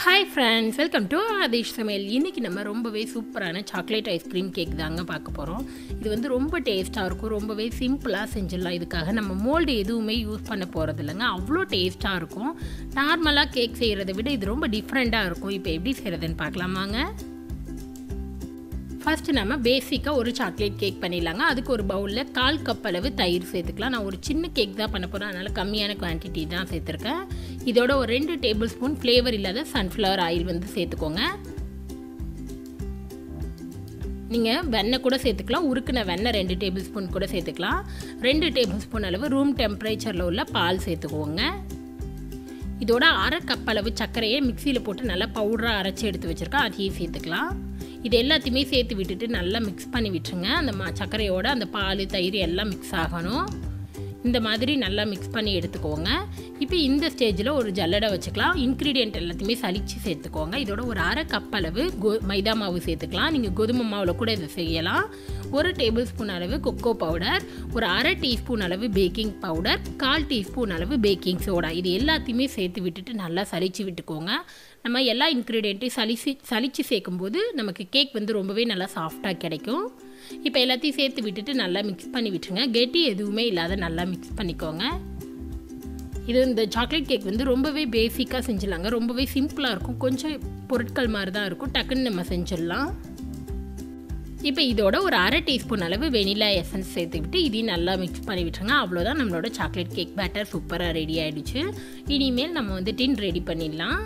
hi friends welcome to Aadesh சமையல் இன்றைக்கி நம்ம ரொம்பவே சூப்பரான சாக்லேட் ஐஸ்கிரீம் கேக் தாங்க பார்க்க போகிறோம் இது வந்து ரொம்ப டேஸ்ட்டாக இருக்கும் ரொம்பவே சிம்பிளாக செஞ்சிடலாம் இதுக்காக நம்ம மோல்டு எதுவுமே யூஸ் பண்ண போகிறது இல்லைங்க அவ்வளோ டேஸ்ட்டாக இருக்கும் நார்மலாக கேக் செய்கிறத விட இது ரொம்ப டிஃப்ரெண்ட்டாக இருக்கும் இப்போ எப்படி செய்கிறதுன்னு பார்க்கலாமாங்க ஃபஸ்ட்டு நம்ம பேசிக்காக ஒரு சாக்லேட் கேக் பண்ணிடலாங்க அதுக்கு ஒரு பவுலில் கால் கப் அளவு தயிர் சேர்த்துக்கலாம் நான் ஒரு சின்ன கேக் தான் பண்ண போகிறேன் அதனால் கம்மியான குவான்டிட்டி தான் சேர்த்துருக்கேன் இதோட ஒரு ரெண்டு டேபிள் ஸ்பூன் ஃப்ளேவர் இல்லாத சன்ஃப்ளவர் ஆயில் வந்து சேர்த்துக்கோங்க நீங்கள் வெண்ணெய் கூட சேர்த்துக்கலாம் உருக்குன வெண்ணெய் ரெண்டு டேபிள் ஸ்பூன் கூட சேர்த்துக்கலாம் ரெண்டு டேபிள் ஸ்பூன் அளவு ரூம் டெம்பரேச்சரில் உள்ள பால் சேர்த்துக்கோங்க இதோட அரை கப் அளவு சர்க்கரையை மிக்சியில் போட்டு நல்லா பவுடராக அரைச்சி எடுத்து வச்சுருக்கேன் அதையும் சேர்த்துக்கலாம் இது எல்லாத்தையுமே சேர்த்து விட்டுட்டு நல்லா மிக்ஸ் பண்ணி விட்டுருங்க அந்த மா சர்க்கரையோட அந்த பால் தயிர் எல்லாம் மிக்ஸ் ஆகணும் இந்த மாதிரி நல்லா மிக்ஸ் பண்ணி எடுத்துக்கோங்க இப்போ இந்த ஸ்டேஜில் ஒரு ஜல்லடை வச்சுக்கலாம் இன்க்ரீடியன்ட் எல்லாத்தையுமே சலித்து சேர்த்துக்கோங்க இதோட ஒரு அரை கப் அளவு கோ மைதா மாவு சேர்த்துக்கலாம் நீங்கள் கோதுமை மாவில் கூட இதை செய்யலாம் ஒரு டேபிள் ஸ்பூன் அளவு கொக்கோ பவுடர் ஒரு அரை டீஸ்பூன் அளவு பேக்கிங் பவுடர் கால் டீஸ்பூன் அளவு பேக்கிங் சோடா இது எல்லாத்தையுமே சேர்த்து விட்டுட்டு நல்லா சலிச்சு விட்டுக்கோங்க நம்ம எல்லா இன்க்ரீடியண்ட்டையும் சலிச்சு சலிச்சு சேர்க்கும்போது நமக்கு கேக் வந்து ரொம்பவே நல்லா சாஃப்டாக கிடைக்கும் இப்போ எல்லாத்தையும் சேர்த்து விட்டுட்டு நல்லா மிக்ஸ் பண்ணி விட்டுருங்க கெட்டி எதுவுமே இல்லாத நல்லா மிக்ஸ் பண்ணிக்கோங்க இது இந்த சாக்லேட் கேக் வந்து ரொம்பவே பேசிக்காக செஞ்சிடலாங்க ரொம்பவே சிம்பிளாக இருக்கும் கொஞ்சம் பொருட்கள் மாதிரி தான் இருக்கும் டக்குன்னு நம்ம செஞ்சிடலாம் இப்போ இதோட ஒரு அரை டீஸ்பூன் அளவு வெனிலா எசன்ஸ் சேர்த்துக்கிட்டு இதையும் நல்லா மிக்ஸ் பண்ணி விட்டுருங்க அவ்வளோதான் நம்மளோட சாக்லேட் கேக் பேட்டர் சூப்பராக ரெடி ஆகிடுச்சு இனிமேல் நம்ம வந்து டின் ரெடி பண்ணிடலாம்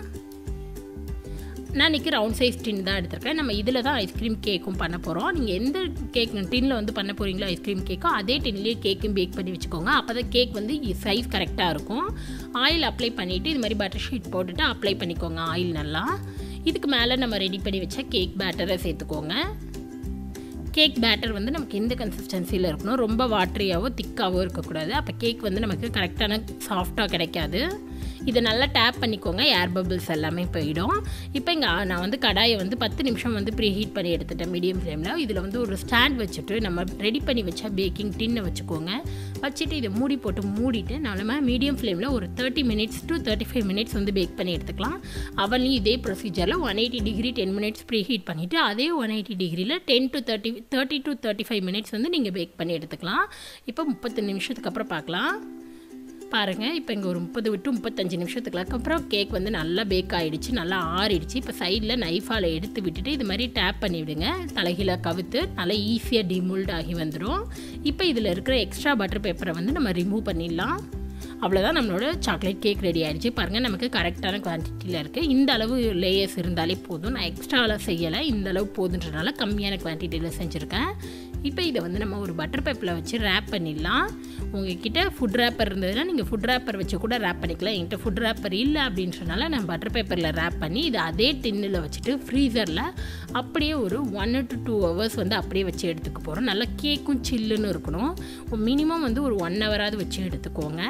நான் இன்றைக்கி ரவுண்ட் சைஸ் டின் தான் எடுத்திருக்கேன் நம்ம இதில் தான் ஐஸ்கிரீம் கேக்கும் பண்ண போகிறோம் நீங்கள் எந்த கேக் டின்னில் வந்து பண்ண போகிறீங்களோ ஐஸ்கிரீம் கேக்கோ அதே டின்லேயே கேக்கும் பேக் பண்ணி வச்சுக்கோங்க அப்போ தான் கேக் வந்து சைஸ் கரெக்டாக இருக்கும் ஆயில் அப்ளை பண்ணிவிட்டு இது மாதிரி பட்டர் ஷீட் போட்டுட்டு அப்ளை பண்ணிக்கோங்க ஆயில் நல்லா இதுக்கு மேலே நம்ம ரெடி பண்ணி வச்ச கேக் பேட்டரை சேர்த்துக்கோங்க கேக் பேட்டர் வந்து நமக்கு எந்த கன்சிஸ்டன்சியில் இருக்கணும் ரொம்ப வாட்டரியாவோ திக்காவோ இருக்கக்கூடாது அப்போ கேக் வந்து நமக்கு கரெக்டான சாஃப்டாக கிடைக்காது இதை நல்லா டேப் பண்ணிக்கோங்க ஏர் பபிள்ஸ் எல்லாமே போயிடும் இப்போ இங்கே நான் வந்து கடாயை வந்து பத்து நிமிஷம் வந்து ப்ரீ ஹீட் பண்ணி எடுத்துட்டேன் மீடியம் ஃப்ளேமில் இதில் வந்து ஒரு ஸ்டாண்ட் வச்சுட்டு நம்ம ரெடி பண்ணி வச்ச பேக்கிங் டின்னை வச்சுக்கோங்க வச்சுட்டு இதை மூடி போட்டு மூடிட்டு நம்ம மீடியம் ஃப்ளேமில் ஒரு thirty minutes to thirty five minutes வந்து பேக் பண்ணி எடுத்துக்கலாம் அவன்லையும் இதே ப்ரொசீஜரில் one eighty degree ten minutes preheat பண்ணிவிட்டு அதே ஒன் எயிட்டி டிகிரியில் ten to thirty thirty to thirty five minutes வந்து நீங்கள் பேக் பண்ணி எடுத்துக்கலாம் இப்போ முப்பத்து நிமிஷத்துக்கு அப்புறம் பார்க்கலாம் பாருங்கள் இப்போ இங்கே ஒரு முப்பது விட்டு முப்பத்தஞ்சு நிமிஷத்துக்கு அப்புறம் கேக் வந்து நல்லா பேக் ஆகிடுச்சு நல்லா ஆறிடுச்சு இப்போ சைடில் நைஃபால் எடுத்து விட்டுட்டு இது மாதிரி டேப் பண்ணி விடுங்க தலைகீழ கவுத்து நல்லா ஈஸியாக டிமோல்ட் ஆகி வந்துடும் இப்போ இதில் இருக்கிற எக்ஸ்ட்ரா பட்டர் பேப்பரை வந்து நம்ம ரிமூவ் பண்ணிடலாம் அவ்வளோதான் நம்மளோட சாக்லேட் கேக் ரெடி ஆகிடுச்சு பாருங்கள் நமக்கு கரெக்டான குவான்டிட்டியில் இருக்குது இந்த அளவு லேயர்ஸ் இருந்தாலே போதும் நான் எக்ஸ்ட்ராலாம் செய்யலை இந்த அளவு போதுன்றனால கம்மியான குவான்டிட்டியில் செஞ்சுருக்கேன் இப்போ இதை வந்து நம்ம ஒரு பட்டர் பேப்பரில் வச்சு ரேப் பண்ணிடலாம் உங்ககிட்ட ஃபுட் ரேப்பர் இருந்ததுன்னா நீங்கள் ஃபுட் ரேப்பர் வச்சு கூட ரேப் பண்ணிக்கலாம் என்கிட்ட ஃபுட் ரேப்பர் இல்லை அப்படின்றனால நான் பட்டர் பேப்பரில் ரேப் பண்ணி இதை அதே டின்னில் வச்சுட்டு ஃப்ரீசரில் அப்படியே ஒரு ஒன் டு டூ ஹவர்ஸ் வந்து அப்படியே வச்சு எடுத்துக்க போகிறோம் நல்லா கேக்கும் சில்லுன்னு இருக்கணும் மினிமம் வந்து ஒரு ஒன் ஹவராவது வச்சு எடுத்துக்கோங்க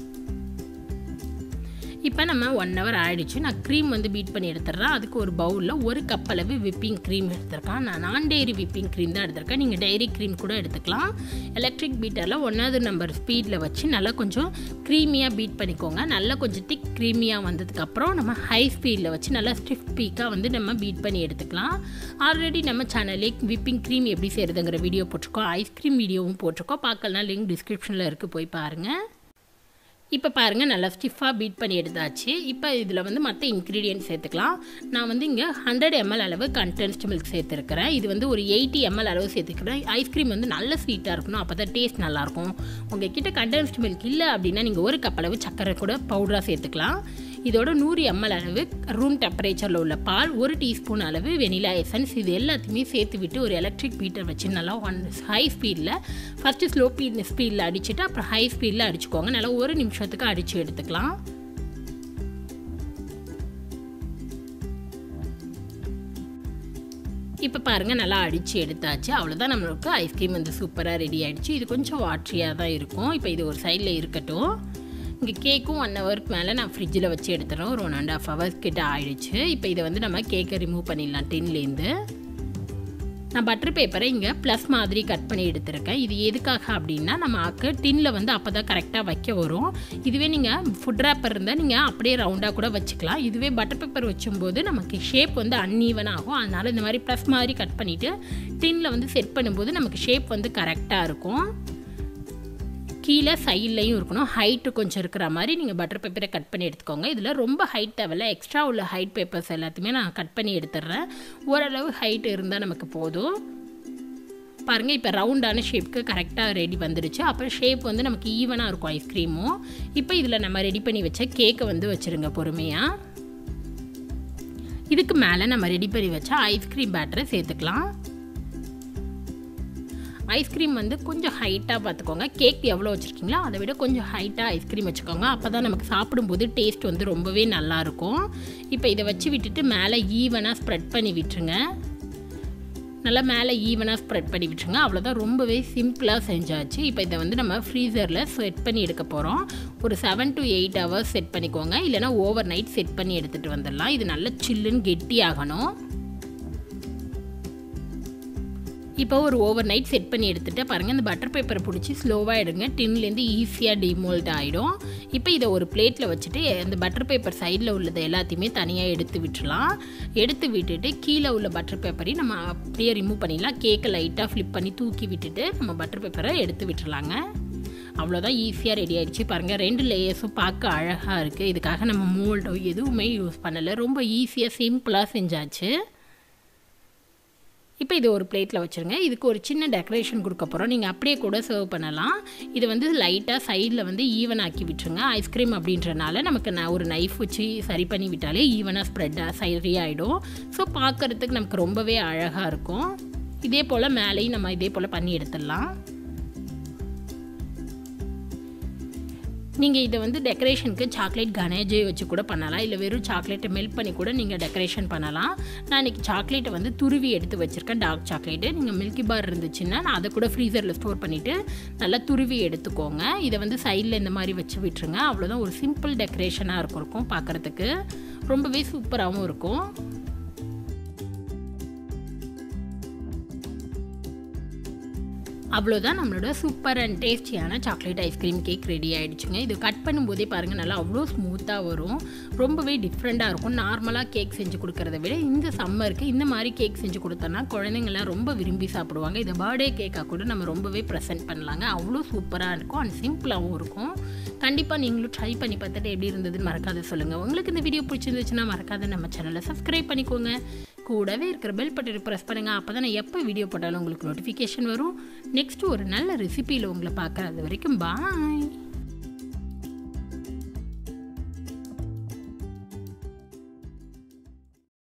இப்போ நம்ம ஒன் ஹவர் ஆகிடுச்சு நான் க்ரீம் வந்து பீட் பண்ணி எடுத்துடுறேன் அதுக்கு ஒரு பவுலில் ஒரு கப் அளவு விப்பிங் க்ரீம் எடுத்திருக்கேன் நான் நான் டெய்ரி விப்பிங் க்ரீம் தான் எடுத்திருக்கேன் நீங்கள் டெய்ரி க்ரீம் கூட எடுத்துக்கலாம் எலக்ட்ரிக் பீட்டரில் ஒன்றாவது நம்பர் ஸ்பீடில் வச்சு நல்லா கொஞ்சம் க்ரீமியாக பீட் பண்ணிக்கோங்க நல்லா கொஞ்சம் திக் க்ரீமியாக வந்ததுக்கப்புறம் நம்ம ஹை ஸ்பீடில் வச்சு நல்லா ஸ்டிஃப் பீக்காக வந்து நம்ம பீட் பண்ணி எடுத்துக்கலாம் ஆல்ரெடி நம்ம சேனல்லே விப்பிங் க்ரீம் எப்படி செய்கிறதுங்கிற வீடியோ போட்டிருக்கோம் ஐஸ்கிரீம் வீடியோவும் போட்டிருக்கோம் பார்க்கலாம் லிங்க் டிஸ்கிரிப்ஷனில் இருக்குது போய் பாருங்கள் இப்போ பாருங்கள் நல்லா ஸ்டிஃபாக பீட் பண்ணி எடுத்தாச்சு இப்போ இதில் வந்து மற்ற இன்க்ரீடியன்ட் சேர்த்துக்கலாம் நான் வந்து இங்கே ஹண்ட்ரட் எம்எல் அளவு கண்டென்ஸ்ட் மில்க் சேர்த்துருக்கிறேன் இது வந்து ஒரு எயிட்டி எம்எல் அளவு சேர்த்துக்கிறேன் ஐஸ்கிரீம் வந்து நல்ல ஸ்வீட்டாக இருக்கணும் அப்போ தான் டேஸ்ட் நல்லாயிருக்கும் உங்கள் கிட்ட கண்டென்ஸ்ட் மில்க் இல்லை அப்படின்னா நீங்கள் ஒரு கப் அளவு சக்கரை கூட பவுடராக சேர்த்துக்கலாம் இதோட நூறு எம்எல் அளவு ரூம் டெம்பரேச்சரில் உள்ள பால் ஒரு டீஸ்பூன் அளவு வெனிலா எசன்ஸ் இது எல்லாத்தையுமே சேர்த்து விட்டு ஒரு எலக்ட்ரிக் பீட்டர் வச்சு நல்லா ஒன் ஹை ஸ்பீடில் ஃபஸ்ட்டு ஸ்லோ பீட் ஸ்பீடில் அடிச்சுட்டு அப்புறம் ஹை ஸ்பீடில் அடிச்சுக்கோங்க நல்லா ஒரு நிமிஷத்துக்கு அடித்து எடுத்துக்கலாம் இப்போ பாருங்கள் நல்லா அடித்து எடுத்தாச்சு அவ்வளோதான் நம்மளுக்கு ஐஸ்கிரீம் வந்து சூப்பராக ரெடி ஆகிடுச்சு இது கொஞ்சம் வாட்ரியாக தான் இருக்கும் இப்போ இது ஒரு சைடில் இருக்கட்டும் இங்கே கேக்கும் ஒன் ஹவருக்கு மேலே நான் ஃப்ரிட்ஜில் வச்சு எடுத்துகிறோம் ஒரு ஒன் அண்ட் ஆஃப் ஹவர்ஸ் கிட்ட ஆயிடுச்சு இப்போ இதை வந்து நம்ம கேக்கை ரிமூவ் பண்ணிடலாம் டின்லேருந்து நான் பட்டர் பேப்பரை இங்கே ப்ளஸ் மாதிரி கட் பண்ணி எடுத்திருக்கேன் இது எதுக்காக அப்படின்னா நமக்கு டின்னில் வந்து அப்போ தான் கரெக்டாக வைக்க வரும் இதுவே நீங்கள் ஃபுட் ரேப்பர் இருந்தால் நீங்கள் அப்படியே ரவுண்டாக கூட வச்சுக்கலாம் இதுவே பட்டர் பேப்பர் வச்சும்போது நமக்கு ஷேப் வந்து அன்ஈவன் ஆகும் அதனால் இந்த மாதிரி ப்ளஸ் மாதிரி கட் பண்ணிவிட்டு டின்னில் வந்து செட் பண்ணும்போது நமக்கு ஷேப் வந்து கரெக்டாக இருக்கும் கீழே சைட்லையும் இருக்கணும் ஹைட்டு கொஞ்சம் இருக்கிற மாதிரி நீங்கள் பட்டர் பேப்பரை கட் பண்ணி எடுத்துக்கோங்க இதில் ரொம்ப ஹைட் தேவையில்ல எக்ஸ்ட்ரா உள்ள ஹைட் பேப்பர்ஸ் எல்லாத்தையுமே நான் கட் பண்ணி எடுத்துடுறேன் ஓரளவு ஹைட் இருந்தால் நமக்கு போதும் பாருங்கள் இப்போ ரவுண்டான ஷேப்க்கு கரெக்டாக ரெடி வந்துடுச்சு அப்புறம் ஷேப் வந்து நமக்கு ஈவனாக இருக்கும் ஐஸ்கிரீமும் இப்போ இதில் நம்ம ரெடி பண்ணி வச்ச கேக்கை வந்து வச்சுருங்க பொறுமையாக இதுக்கு மேலே நம்ம ரெடி பண்ணி வச்ச ஐஸ்கிரீம் பேட்டரை சேர்த்துக்கலாம் ஐஸ்கிரீம் வந்து கொஞ்சம் ஹைட்டாக பார்த்துக்கோங்க கேக் எவ்வளோ வச்சுருக்கீங்களோ அதை விட கொஞ்சம் ஹைட்டாக ஐஸ்கிரீம் வச்சுக்கோங்க அப்போ தான் நமக்கு சாப்பிடும்போது டேஸ்ட் வந்து ரொம்பவே நல்லாயிருக்கும் இப்போ இதை வச்சு விட்டுட்டு மேலே ஈவனாக ஸ்ப்ரெட் பண்ணி விட்டுருங்க நல்லா மேலே ஈவனாக ஸ்ப்ரெட் பண்ணி விட்டுருங்க அவ்வளோதான் ரொம்பவே சிம்பிளாக செஞ்சாச்சு இப்போ இதை வந்து நம்ம ஃப்ரீசரில் செட் பண்ணி எடுக்க போகிறோம் ஒரு seven to eight hours set பண்ணிக்கோங்க இல்லைனா ஓவர் நைட் செட் பண்ணி எடுத்துகிட்டு வந்துடலாம் இது நல்லா சில்லுன்னு கெட்டி ஆகணும் இப்போ ஒரு ஓவர் நைட் செட் பண்ணி எடுத்துகிட்டு பாருங்கள் இந்த பட்டர் பேப்பரை பிடிச்சி ஸ்லோவாக எடுங்க டின்லேருந்து ஈஸியாக டிமோல்ட் ஆகிடும் இப்போ இதை ஒரு பிளேட்டில் வச்சுட்டு அந்த பட்டர் பேப்பர் சைடில் உள்ளதை எல்லாத்தையுமே தனியாக எடுத்து விட்டுலாம் எடுத்து விட்டுட்டு கீழே உள்ள பட்டர் பேப்பரையும் நம்ம அப்படியே ரிமூவ் பண்ணிடலாம் கேக்கை லைட்டாக ஃப்ளிப் பண்ணி தூக்கி விட்டுட்டு நம்ம பட்டர் பேப்பரை எடுத்து விட்டுலாங்க அவ்வளோதான் ஈஸியாக ரெடி ஆகிடுச்சு பாருங்கள் ரெண்டு லேயர்ஸும் பார்க்க அழகாக இருக்குது இதுக்காக நம்ம மோல்டோ எதுவுமே யூஸ் பண்ணலை ரொம்ப ஈஸியாக சிம்பிளாக செஞ்சாச்சு இப்போ இது ஒரு பிளேட்டில் வச்சுருங்க இதுக்கு ஒரு சின்ன டெக்கரேஷன் கொடுக்க போகிறோம் நீங்கள் அப்படியே கூட சர்வ் பண்ணலாம் இது வந்து லைட்டாக சைடில் வந்து ஈவன் ஆக்கி விட்டுருங்க ஐஸ்கிரீம் அப்படின்றனால நமக்கு நான் ஒரு நைஃப் வச்சு சரி பண்ணி விட்டாலே ஈவனாக ஸ்ப்ரெட்டாக சரி ஆகிடும் ஸோ பார்க்குறதுக்கு நமக்கு ரொம்பவே அழகாக இருக்கும் இதே போல் மேலேயும் நம்ம இதே போல் பண்ணி எடுத்துடலாம் நீங்கள் இதை வந்து டெக்கரேஷனுக்கு சாக்லேட் கனேஜே வச்சு கூட பண்ணலாம் இல்லை வெறும் சாக்லேட்டை மெல்ட் பண்ணி கூட நீங்கள் டெக்கரேஷன் பண்ணலாம் நான் இன்றைக்கி சாக்லேட்டை வந்து துருவி எடுத்து வச்சுருக்கேன் டார்க் சாக்லேட்டு நீங்கள் மில்கி பார் இருந்துச்சுன்னா நான் அதை கூட ஃப்ரீசரில் ஸ்டோர் பண்ணிவிட்டு நல்லா துருவி எடுத்துக்கோங்க இதை வந்து சைடில் இந்த மாதிரி வச்சு விட்டுருங்க அவ்வளோதான் ஒரு சிம்பிள் டெக்கரேஷனாக இருக்கும் இருக்கும் பார்க்குறதுக்கு ரொம்பவே சூப்பராகவும் இருக்கும் அவ்வளோதான் நம்மளோட சூப்பர் அண்ட் டேஸ்டியான சாக்லேட் ஐஸ்கிரீம் கேக் ரெடி ஆகிடுச்சுங்க இது கட் பண்ணும்போதே பாருங்கள் நல்லா அவ்வளோ ஸ்மூத்தாக வரும் ரொம்பவே டிஃப்ரெண்ட்டாக இருக்கும் நார்மலாக கேக் செஞ்சு கொடுக்குறத விட இந்த சம்மருக்கு இந்த மாதிரி கேக் செஞ்சு கொடுத்தோன்னா குழந்தைங்களாம் ரொம்ப விரும்பி சாப்பிடுவாங்க இதை பர்த்டே கேக்காக கூட நம்ம ரொம்பவே ப்ரெசென்ட் பண்ணலாங்க அவ்வளோ சூப்பராக இருக்கும் அண்ட் சிம்பிளாகவும் இருக்கும் கண்டிப்பாக நீங்களும் ட்ரை பண்ணி பார்த்துட்டு எப்படி இருந்ததுன்னு மறக்காத சொல்லுங்கள் உங்களுக்கு இந்த வீடியோ பிடிச்சிருந்துச்சுன்னா மறக்காத நம்ம சேனலை சப்ஸ்கிரைப் பண்ணிக்கோங்க கூடவே இருக்கிற பெல் பட்டனை ப்ரெஸ் பண்ணுங்கள் அப்போ தான் நான் எப்போ வீடியோ போட்டாலும் உங்களுக்கு நோட்டிஃபிகேஷன் வரும் நெக்ஸ்ட்டு ஒரு நல்ல ரெசிபியில் உங்களை பார்க்குறது வரைக்கும் பாய்